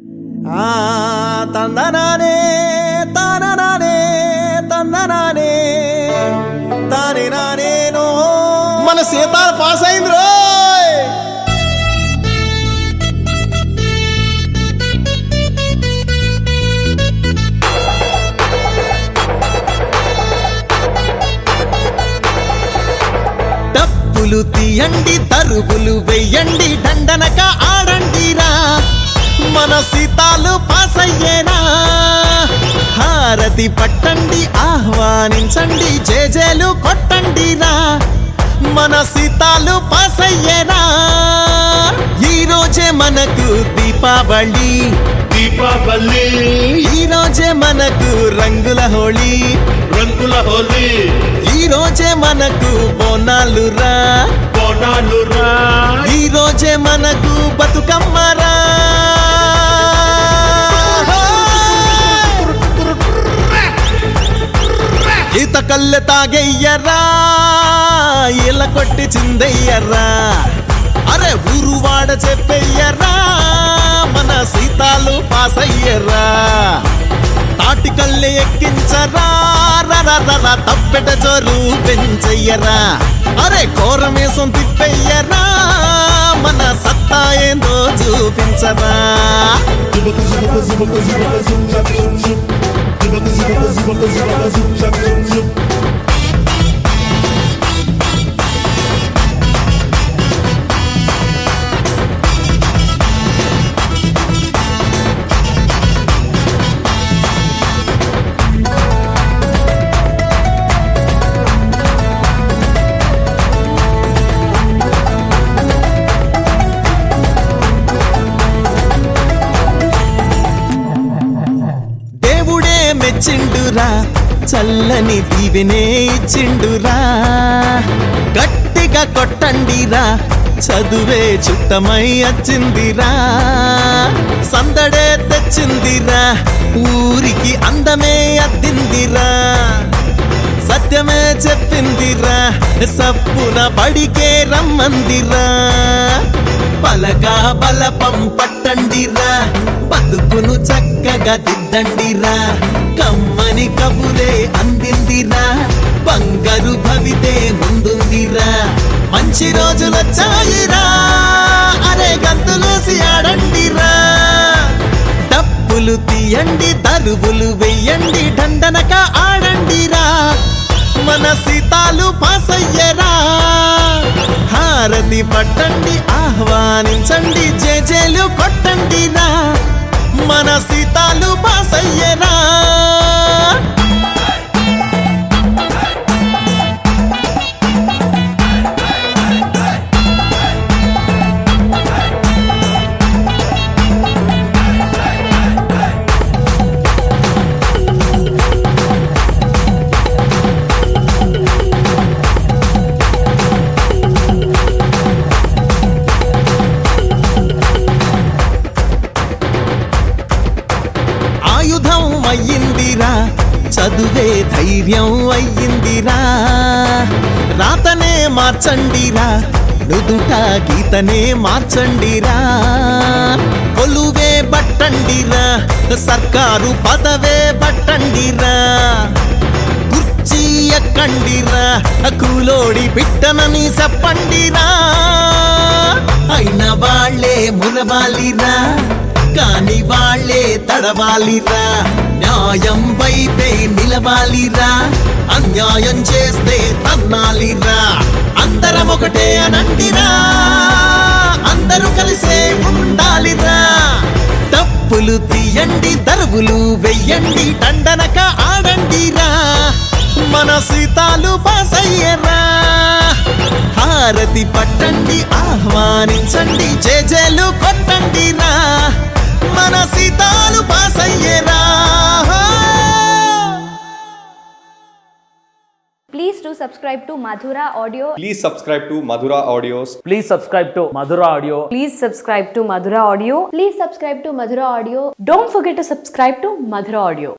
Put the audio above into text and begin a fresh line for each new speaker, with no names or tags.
ఆ తందనానే తాననానే తందనానే తానే నానేనో మన సీతాల పాస్ అయింది రోయ్ డప్పులు తీయండి తరువులు వెయ్యండి దండనక ఆడండిరా మన సీతాలు పాస్ అయ్యేనా హారతి పట్టండి ఆహ్వానించండి జేజేలు కొట్టండిరా మన సీతాలు పాస్ అయ్యేనా ఈ రోజే మనకు దీపావళి
దీపావళి
ఈ రోజే మనకు రంగుల హోళీ
రంగుల హోలీ
ఈ రోజే మనకు బోనాలు రా
బోనాలు రా
ఈ రోజే మనకు బతుకమ్మరా ఈత కళ్ళె తాగెయ్యరా ఇలా కొట్టి చిందెయ్యరా అరే ఊరు వాడ చెప్పెయ్యరా మన సీతాలు పాస్ అయ్యరా తాటి కళ్ళె ఎక్కించరా రర తప్పెట జోరు పెంచెయ్యరా అరే కోరమేసం తిప్పెయ్యరా మన సత్తా ఏందో చూపించరా
జుబక జుబక జుబక జుబక జుమ్ జబ్ జుమ్ జుమ్ జుబక జుబక జుబక జుబక జుమ్ జబ్ జుమ్ జుమ్
దేవుడే మెచ్చిండురా చల్లని దీవెనే ఇచ్చిండురా గట్టిగా కొట్టండిరా చదువే చుట్టమై వచ్చిందిరా సందడే తెచ్చిందిరా ఊరికి అందమే అద్దిందిరా సత్యమే చెప్పిందిరా సప్పున బడికే రమ్మందిరా పలగా బలపం పట్టండిరా బతుకును చక్కగా దిద్దండిరా కమ్మని కబురే అందిందిరా బంగారు భవితే ముందుందిరా మంచి రోజులొచ్చాయిరా అరే గంతులేసి ఆడండిరా డప్పులు తీయండి తరువులు వెయ్యండి దండనక ఆడండిరా మన సీతాలు పాసయ్యరా హారతి పట్టండి ఆహ్వానించండి జేజేలు కొట్టండిరా మన సీతాలు పాసయ్యరా ఆయుధం అయ్యిందిరా చదువే ధైర్యం అయ్యిందిరా రాతనే మార్చండిరా నుదుట గీతనే మార్చండిరా కొలువే బట్టండిరా సర్కారు పదవే బట్టండిరా కుర్చీ ఎక్కండిరా కూలోడి బిడ్డనని చెప్పండిరా అయిన వాళ్ళే మునవాలిరా కాని వాళ్ళే తడవాలిరా న్యాయం వైపే నిలవాలిరా అన్యాయం చేస్తే తన్నాలిరా అందరం ఒకటే అనండిరా అందరూ కలిసే ఉండాలిరా తప్పులు తీయండి తరువులు వెయ్యండి దండనక ఆడండిరా మన సీతాలు పాసయ్యరా హారతి పట్టండి ఆహ్వానించండి జేజేలు కొట్టండిరా మన సీతాలు పాసయ్యరా
Please do subscribe to Madhura Audio.
Please subscribe to Madhura Audios.
Please subscribe to Madhura Audio.
Please subscribe to Madhura Audio.
Please subscribe to Madhura Audio.
Don't forget to subscribe to Madhura Audio.